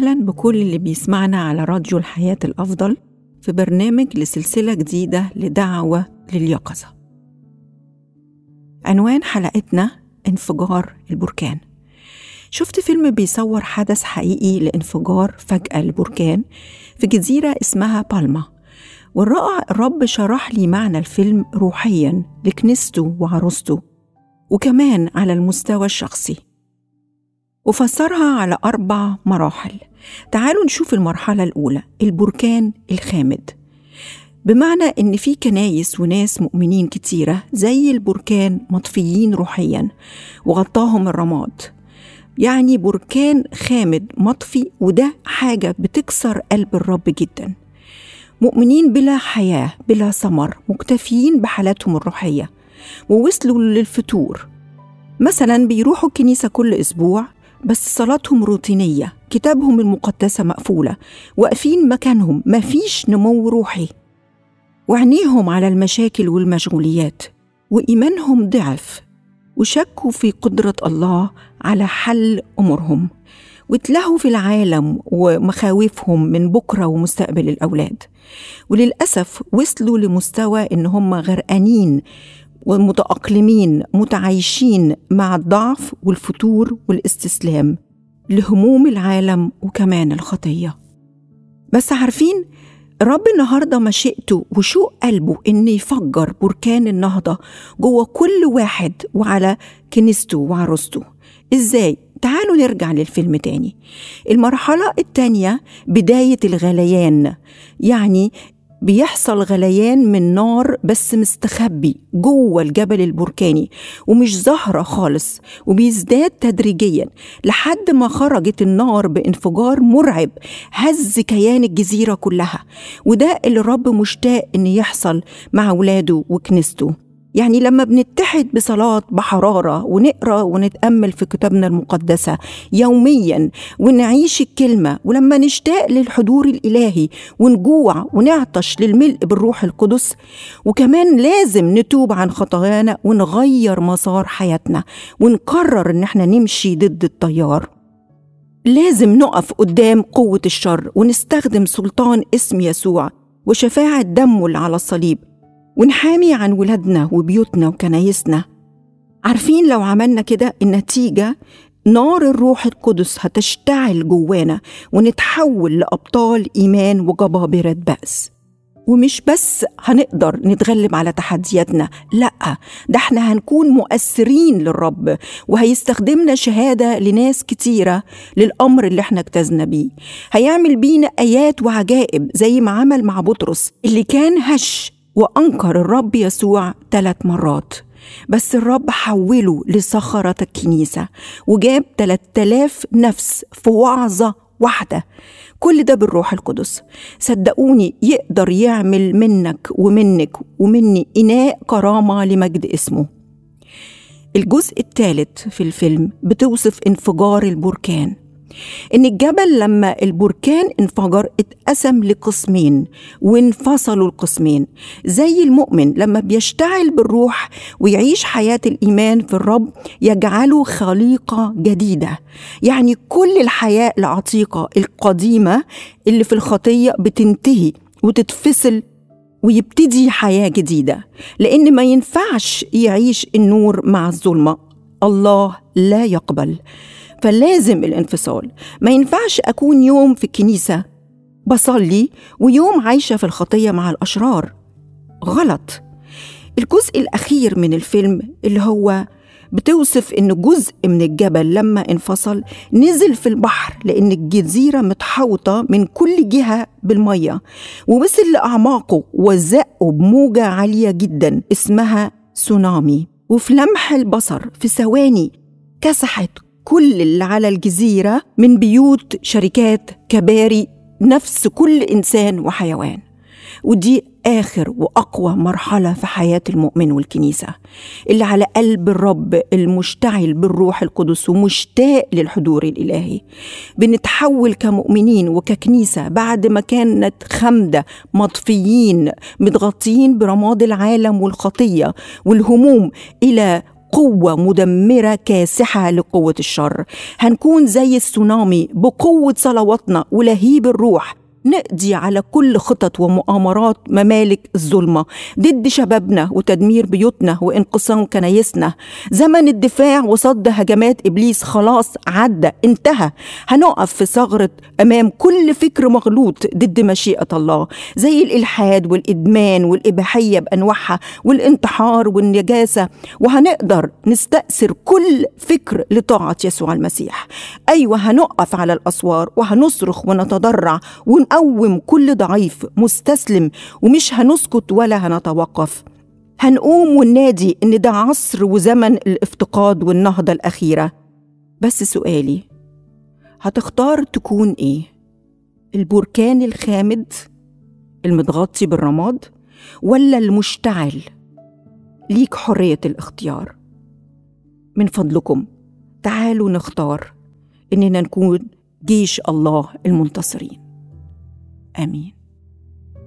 وسهلا بكل اللي بيسمعنا على راديو الحياة الأفضل في برنامج لسلسلة جديدة لدعوة لليقظة عنوان حلقتنا انفجار البركان شفت فيلم بيصور حدث حقيقي لانفجار فجأة البركان في جزيرة اسمها بالما والرائع الرب شرح لي معنى الفيلم روحيا لكنيسته وعروسته وكمان على المستوى الشخصي وفسرها على أربع مراحل تعالوا نشوف المرحلة الأولى البركان الخامد بمعنى إن في كنايس وناس مؤمنين كتيرة زي البركان مطفيين روحيا وغطاهم الرماد يعني بركان خامد مطفي وده حاجة بتكسر قلب الرب جدا مؤمنين بلا حياة بلا ثمر مكتفيين بحالاتهم الروحية ووصلوا للفتور مثلا بيروحوا الكنيسة كل أسبوع بس صلاتهم روتينية كتابهم المقدسة مقفولة واقفين مكانهم مفيش نمو روحي وعينيهم على المشاكل والمشغوليات وإيمانهم ضعف وشكوا في قدرة الله على حل أمورهم واتلهوا في العالم ومخاوفهم من بكرة ومستقبل الأولاد وللأسف وصلوا لمستوى إن هم غرقانين ومتأقلمين متعايشين مع الضعف والفتور والاستسلام لهموم العالم وكمان الخطية بس عارفين الرب النهارده مشيئته وشوق قلبه ان يفجر بركان النهضه جوه كل واحد وعلى كنيسته وعروسته ازاي تعالوا نرجع للفيلم تاني المرحلة التانية بداية الغليان يعني بيحصل غليان من نار بس مستخبي جوه الجبل البركاني ومش ظاهرة خالص وبيزداد تدريجيا لحد ما خرجت النار بانفجار مرعب هز كيان الجزيرة كلها وده اللي الرب مشتاق إن يحصل مع ولاده وكنيسته يعني لما بنتحد بصلاة بحرارة ونقرأ ونتأمل في كتابنا المقدسة يوميا ونعيش الكلمة ولما نشتاق للحضور الإلهي ونجوع ونعطش للملء بالروح القدس وكمان لازم نتوب عن خطايانا ونغير مسار حياتنا ونقرر إن احنا نمشي ضد التيار لازم نقف قدام قوة الشر ونستخدم سلطان اسم يسوع وشفاعة دمه اللي على الصليب ونحامي عن ولادنا وبيوتنا وكنايسنا عارفين لو عملنا كده النتيجة نار الروح القدس هتشتعل جوانا ونتحول لأبطال إيمان وجبابرة بأس ومش بس هنقدر نتغلب على تحدياتنا لا ده احنا هنكون مؤثرين للرب وهيستخدمنا شهادة لناس كتيرة للأمر اللي احنا اجتزنا بيه هيعمل بينا آيات وعجائب زي ما عمل مع بطرس اللي كان هش وأنكر الرب يسوع ثلاث مرات بس الرب حوله لصخرة الكنيسة وجاب 3000 نفس في وعظة واحدة كل ده بالروح القدس صدقوني يقدر يعمل منك ومنك ومني إناء كرامة لمجد اسمه الجزء الثالث في الفيلم بتوصف انفجار البركان إن الجبل لما البركان انفجر اتقسم لقسمين وانفصلوا القسمين زي المؤمن لما بيشتعل بالروح ويعيش حياة الإيمان في الرب يجعله خليقة جديدة يعني كل الحياة العتيقة القديمة اللي في الخطية بتنتهي وتتفصل ويبتدي حياة جديدة لأن ما ينفعش يعيش النور مع الظلمة الله لا يقبل فلازم الانفصال ما ينفعش أكون يوم في الكنيسة بصلي ويوم عايشة في الخطية مع الأشرار غلط الجزء الأخير من الفيلم اللي هو بتوصف إن جزء من الجبل لما انفصل نزل في البحر لأن الجزيرة متحوطة من كل جهة بالمية ووصل لأعماقه وزقه بموجة عالية جدا اسمها سونامي وفي لمح البصر في ثواني كسحت كل اللي على الجزيرة من بيوت شركات كباري نفس كل إنسان وحيوان ودي آخر وأقوى مرحلة في حياة المؤمن والكنيسة اللي على قلب الرب المشتعل بالروح القدس ومشتاق للحضور الإلهي بنتحول كمؤمنين وككنيسة بعد ما كانت خمدة مطفيين متغطيين برماد العالم والخطية والهموم إلى قوة مدمرة كاسحة لقوة الشر هنكون زي السونامي بقوة صلواتنا ولهيب الروح نقضي على كل خطط ومؤامرات ممالك الظلمه ضد شبابنا وتدمير بيوتنا وانقسام كنايسنا زمن الدفاع وصد هجمات ابليس خلاص عدى انتهى هنقف في ثغره امام كل فكر مغلوط ضد مشيئه الله زي الالحاد والادمان والاباحيه بانواعها والانتحار والنجاسه وهنقدر نستأثر كل فكر لطاعه يسوع المسيح ايوه هنقف على الاسوار وهنصرخ ونتضرع ون هنقوم كل ضعيف مستسلم ومش هنسكت ولا هنتوقف هنقوم وننادي ان ده عصر وزمن الافتقاد والنهضه الاخيره بس سؤالي هتختار تكون ايه البركان الخامد المتغطي بالرماد ولا المشتعل ليك حريه الاختيار من فضلكم تعالوا نختار اننا نكون جيش الله المنتصرين امين